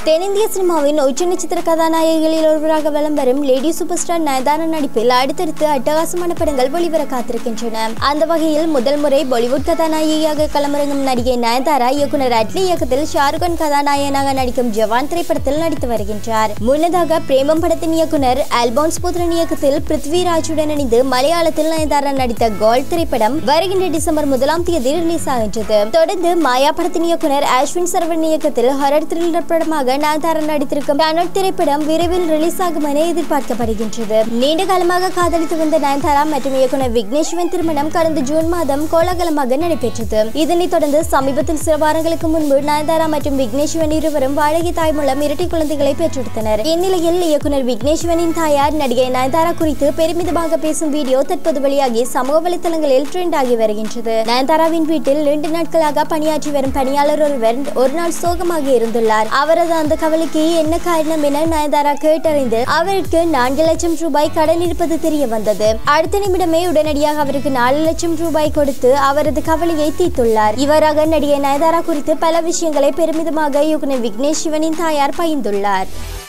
தென்னிந்திய சினிமாவின் உச்ச நட்சத்திர கதாநாயகிகளில் ஒருவராக வலம் வரும் லேடி சூப்பர் ஸ்டார் நயன்தாரா நடிப்பில் அடுத்தடுத்து அட்டகாசமான படங்கள் வெளிவர காத்திருக்கின்றன அந்த வகையில் முதல் முறை பாலிவுட் கதாநாயகியாக களமிறங்கும் நடிகை நயன்தாரா இயக்குனர் அட்லி இயக்கத்தில் ஷாருக்கான் கதாநாயகனாக நடிக்கும் ஜவான் திரைப்படத்தில் நடித்து வருகின்றார் முன்னதாக பிரேமம் படத்தின் இயக்குனர் அல்போன்ஸ் புத்திரன் இயக்கத்தில் பிருத்விராஜுடன் இணைந்து மலையாளத்தில் நயன்தாரா நடித்த கோல் திரைப்படம் வருகின்ற டிசம்பர் முதலாம் தேதி ரிலீஸ் ஆகின்றது தொடர்ந்து மாயா படத்தின் இயக்குனர் அஸ்வின் சரவணன் இயக்கத்தில் ஹரர் த்ரில்லர் படமாக நயன்தாரா நடித்திருக்கும் டனட் திரைப்படம் விரைவில் ரிலீஸ் ஆகும் என எதிர்பார்க்கப்படுகின்றது நீண்ட காலமாக காதலித்து வந்த நயன்தாரா மற்றும் இயக்குனர் விக்னேஷ்வன் திருமணம் கடந்த ஜூன் மாதம் கோலாகலமாக நடைபெற்றது இதனைத் தொடர்ந்து சமீபத்தில் சில வாரங்களுக்கு முன்பு நயன்தாரா மற்றும் விக்னேஷ்வன் இருவரும் வாடகை தாய் மூலம் இரட்டை குழந்தைகளை பெற்றெடுத்தனர் இந்நிலையில் இயக்குனர் விக்னேஷ்வனின் தாயார் நடிகை நயன்தாரா குறித்து பெருமிதமாக பேசும் வீடியோ தற்போது வெளியாகி சமூக வலைதளங்களில் ட்ரெண்ட் ஆகி வருகின்றது நயன்தாராவின் வீட்டில் இரண்டு நாட்களாக பணியாற்றி வரும் பணியாளர் ஒருவர் ஒரு நாள் சோகமாக இருந்துள்ளார் அவரது அந்த கவலைக்கு என்ன காரணம் என நயன்தாரா கேட்டறிந்து அவருக்கு நான்கு லட்சம் ரூபாய் கடன் இருப்பது தெரிய வந்தது அடுத்த நிமிடமே உடனடியாக அவருக்கு நாலு லட்சம் ரூபாய் கொடுத்து அவரது கவலையை தீர்த்துள்ளார் இவராக நடிகை நயன்தாரா குறித்து பல விஷயங்களை பெருமிதமாக இயக்குனர் விக்னேஷ் சிவனின் தாயார் பகிர்ந்துள்ளார்